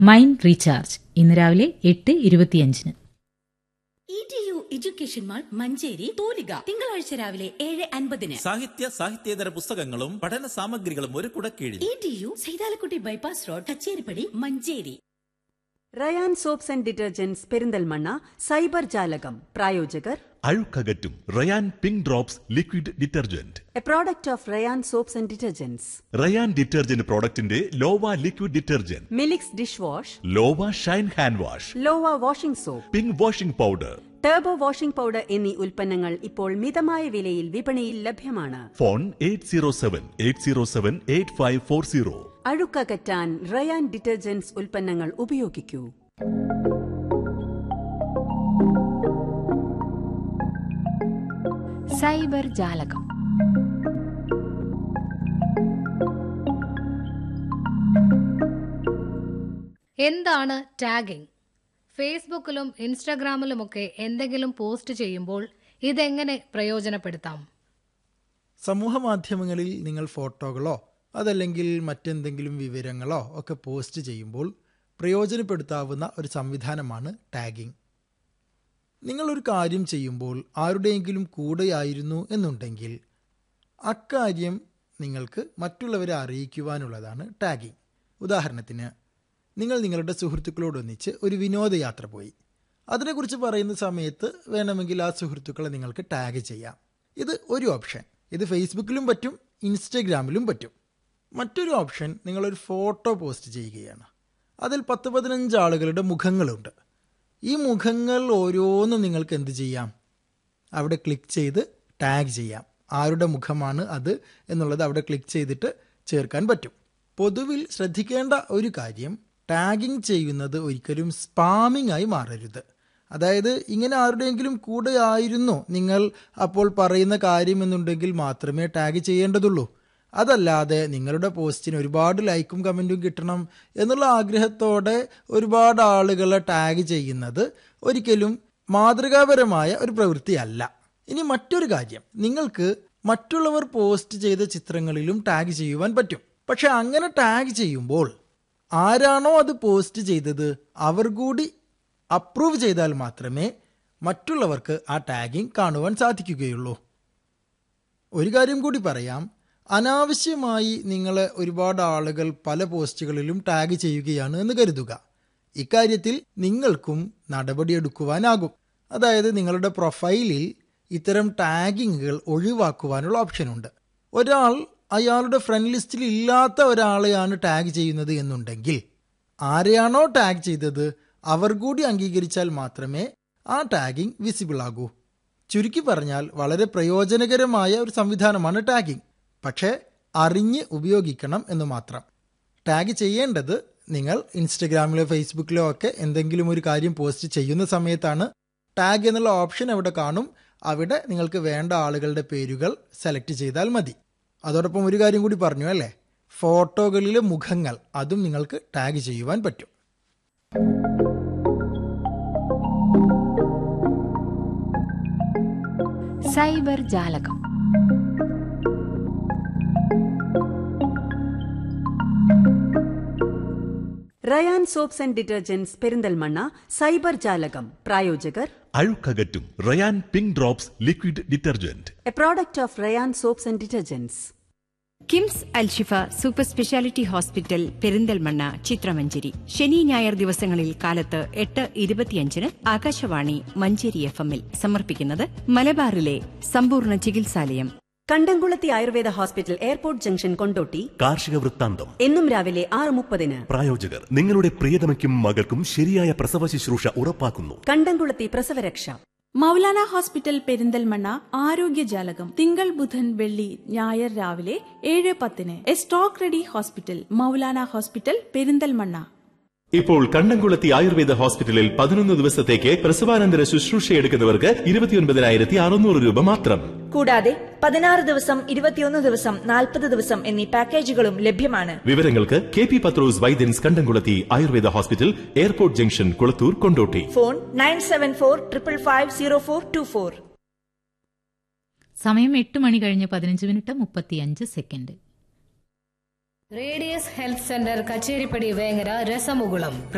mind recharge ഇന്ന് രാവിലെ എട്ട് ഇരുപത്തിയഞ്ചിന് E T U education mall Manjeri തൂലിക തിങ്കളാഴ്ച രാവിലെ ഏഴ് അൻപതിന് സാഹിത്യ സാഹിത്യേതര പുസ്തകങ്ങളും പഠന സാമഗ്രികളും ഒരു കുടക്കീഴിൽ E T U Saithalakutty bypass road Kacheripadi Manjeri Rayan soaps and detergents Perinthalmanna cyber ജാലകം പ്രായോജകർ അഴുക്കകറ്റും Rayan pink drops liquid detergent a product of Rayan soaps and detergents Rayan detergent പ്രോഡക്റ്റിന്റെ Lova liquid detergent Milix dish wash Lova shine hand wash Lova washing soap pink washing powder turbo washing powder എന്നീ ഉൽപ്പന്നങ്ങൾ ഇപ്പോൾ മിതമായ വിലയിൽ വിപണിയിൽ ലഭ്യമാണ് phone eight zero seven eight zero seven eight five four zero അഴുക്കകറ്റാൻ Rayan detergents ഉൽപ്പന്നങ്ങൾ ഉപയോഗിക്കൂ സൈബർ ജാലകം എന്താണ് ടാഗിംഗ് ഫേസ്ബുക്കിലും ഇൻസ്റ്റഗ്രാമിലുമൊക്കെ എന്തെങ്കിലും പോസ്റ്റ് ചെയ്യുമ്പോൾ ഇതെങ്ങനെ പ്രയോജനപ്പെടുത്താം സമൂഹ മാധ്യമങ്ങളിൽ നിങ്ങൾ ഫോട്ടോകളോ അതല്ലെങ്കിൽ മറ്റെന്തെങ്കിലും വിവരങ്ങളോ ഒക്കെ പോസ്റ്റ് ചെയ്യുമ്പോൾ പ്രയോജനപ്പെടുത്താവുന്ന ഒരു സംവിധാനമാണ് ടാഗിംഗ് നിങ്ങളൊരു കാര്യം ചെയ്യുമ്പോൾ ആരുടെയെങ്കിലും കൂടെയായിരുന്നു എന്നുണ്ടെങ്കിൽ അക്കാര്യം നിങ്ങൾക്ക് മറ്റുള്ളവരെ അറിയിക്കുവാനുള്ളതാണ് ടാഗിംഗ് ഉദാഹരണത്തിന് നിങ്ങൾ നിങ്ങളുടെ സുഹൃത്തുക്കളോടൊന്നിച്ച് ഒരു വിനോദയാത്ര പോയി അതിനെക്കുറിച്ച് പറയുന്ന സമയത്ത് വേണമെങ്കിൽ ആ സുഹൃത്തുക്കളെ നിങ്ങൾക്ക് ടാഗ് ചെയ്യാം ഇത് ഒരു ഓപ്ഷൻ ഇത് ഫേസ്ബുക്കിലും പറ്റും ഇൻസ്റ്റഗ്രാമിലും പറ്റും മറ്റൊരു ഓപ്ഷൻ നിങ്ങളൊരു ഫോട്ടോ പോസ്റ്റ് ചെയ്യുകയാണ് അതിൽ പത്ത് പതിനഞ്ച് ആളുകളുടെ മുഖങ്ങളുണ്ട് ഈ മുഖങ്ങൾ ഓരോന്നും നിങ്ങൾക്ക് എന്ത് ചെയ്യാം അവിടെ ക്ലിക്ക് ചെയ്ത് ടാഗ് ചെയ്യാം ആരുടെ മുഖമാണ് അത് എന്നുള്ളത് അവിടെ ക്ലിക്ക് ചെയ്തിട്ട് ചേർക്കാൻ പറ്റും പൊതുവിൽ ശ്രദ്ധിക്കേണ്ട ഒരു കാര്യം ടാഗിംഗ് ചെയ്യുന്നത് ഒരിക്കലും സ്പാമിംഗ് ആയി മാറരുത് അതായത് ഇങ്ങനെ ആരുടെയെങ്കിലും കൂടെ ആയിരുന്നു നിങ്ങൾ അപ്പോൾ പറയുന്ന കാര്യം എന്നുണ്ടെങ്കിൽ മാത്രമേ ടാഗ് ചെയ്യേണ്ടതുള്ളൂ അതല്ലാതെ നിങ്ങളുടെ പോസ്റ്റിന് ഒരുപാട് ലൈക്കും കമൻറ്റും കിട്ടണം എന്നുള്ള ആഗ്രഹത്തോടെ ഒരുപാട് ആളുകളെ ടാഗ് ചെയ്യുന്നത് ഒരിക്കലും മാതൃകാപരമായ ഒരു പ്രവൃത്തിയല്ല ഇനി മറ്റൊരു കാര്യം നിങ്ങൾക്ക് മറ്റുള്ളവർ പോസ്റ്റ് ചെയ്ത ചിത്രങ്ങളിലും ടാഗ് ചെയ്യുവാൻ പറ്റും പക്ഷെ അങ്ങനെ ടാഗ് ചെയ്യുമ്പോൾ ആരാണോ അത് പോസ്റ്റ് ചെയ്തത് അവർ കൂടി അപ്രൂവ് ചെയ്താൽ മാത്രമേ മറ്റുള്ളവർക്ക് ആ ടാഗിംഗ് കാണുവാൻ സാധിക്കുകയുള്ളൂ ഒരു കാര്യം കൂടി പറയാം അനാവശ്യമായി നിങ്ങളെ ഒരുപാട് ആളുകൾ പല പോസ്റ്റുകളിലും ടാഗ് ചെയ്യുകയാണ് എന്ന് കരുതുക ഇക്കാര്യത്തിൽ നിങ്ങൾക്കും നടപടിയെടുക്കുവാനാകും അതായത് നിങ്ങളുടെ പ്രൊഫൈലിൽ ഇത്തരം ടാഗിങ്ങുകൾ ഒഴിവാക്കുവാനുള്ള ഓപ്ഷനുണ്ട് ഒരാൾ അയാളുടെ ഫ്രണ്ട് ലിസ്റ്റിൽ ഇല്ലാത്ത ഒരാളെയാണ് ടാഗ് ചെയ്യുന്നത് എന്നുണ്ടെങ്കിൽ ആരെയാണോ ടാഗ് ചെയ്തത് അവർ കൂടി അംഗീകരിച്ചാൽ മാത്രമേ ആ ടാഗിംഗ് വിസിബിൾ ആകൂ ചുരുക്കി പറഞ്ഞാൽ വളരെ പ്രയോജനകരമായ ഒരു സംവിധാനമാണ് ടാഗിംഗ് പക്ഷേ അറിഞ്ഞ് ഉപയോഗിക്കണം എന്ന് മാത്രം ടാഗ് ചെയ്യേണ്ടത് നിങ്ങൾ ഇൻസ്റ്റഗ്രാമിലോ ഫേസ്ബുക്കിലോ ഒക്കെ എന്തെങ്കിലും ഒരു കാര്യം പോസ്റ്റ് ചെയ്യുന്ന സമയത്താണ് ടാഗ് എന്നുള്ള ഓപ്ഷൻ അവിടെ കാണും അവിടെ നിങ്ങൾക്ക് വേണ്ട ആളുകളുടെ പേരുകൾ സെലക്ട് ചെയ്താൽ മതി അതോടൊപ്പം ഒരു കാര്യം കൂടി പറഞ്ഞു അല്ലേ ഫോട്ടോകളിലെ മുഖങ്ങൾ അതും നിങ്ങൾക്ക് ടാഗ് ചെയ്യുവാൻ പറ്റും സൈബർ ജാലകം Rayan soaps and detergents Perinthalmanna cyber ജാലകം പ്രായോജകർ അഴുക്കകറ്റും Rayan pink drops liquid detergent a product of Rayan soaps and detergents KIMS Alshifa super speciality hospital Perinthalmanna ചിത്രമഞ്ചേരി ശനി ഞായർ ദിവസങ്ങളിൽ കാലത്ത് എട്ട് ഇരുപത്തിയഞ്ചിന് ആകാശവാണി മഞ്ചേരി എഫ് എമ്മിൽ സമർപ്പിക്കുന്നത് മലബാറിലെ സമ്പൂർണ്ണ ചികിത്സാലയം Kandamkulathy Ayurveda hospital airport junction Kondotty കാർഷിക വൃത്താന്തം എന്നും രാവിലെ ആറ് മുപ്പതിന് പ്രായോജകർ നിങ്ങളുടെ പ്രിയതമയ്ക്കും മകൾക്കും ശരിയായ പ്രസവ ശുശ്രൂഷ ഉറപ്പാക്കുന്നു കണ്ടംകുളത്തി പ്രസവരക്ഷ മൗലാന ഹോസ്പിറ്റൽ പെരിന്തൽമണ്ണ ആരോഗ്യജാലകം തിങ്കൾ ബുധൻ വെള്ളി ഞായർ രാവിലെ ഏഴ് പത്തിന് a stock ready hospital Moulana hospital Perinthalmanna ഇപ്പോൾ കണ്ടംകുളത്തി ആയുർവേദ ഹോസ്പിറ്റലിൽ പതിനൊന്ന് ദിവസത്തേക്ക് പ്രസവാനന്തര ശുശ്രൂഷയെടുക്കുന്നവർക്ക് ഇരുപത്തിയൊൻപതിനായിരത്തി അറുന്നൂറ് രൂപ മാത്രം കൂടാതെ പതിനാറ് ദിവസം ഇരുപത്തിയൊന്ന് ദിവസം നാൽപ്പത് ദിവസം എന്നീ പാക്കേജുകളും ലഭ്യമാണ് വിവരങ്ങൾക്ക് K P Pathros Vaidyans Kandamkulathy Ayurveda hospital airport junction Kulathur Kondotty phone nine seven four triple five zero four two four സമയം എട്ട് മണി കഴിഞ്ഞ് പതിനഞ്ച് മിനിറ്റ് മുപ്പത്തിയഞ്ച് second radius health centre Kacheripadi Vengara രസമുകുളം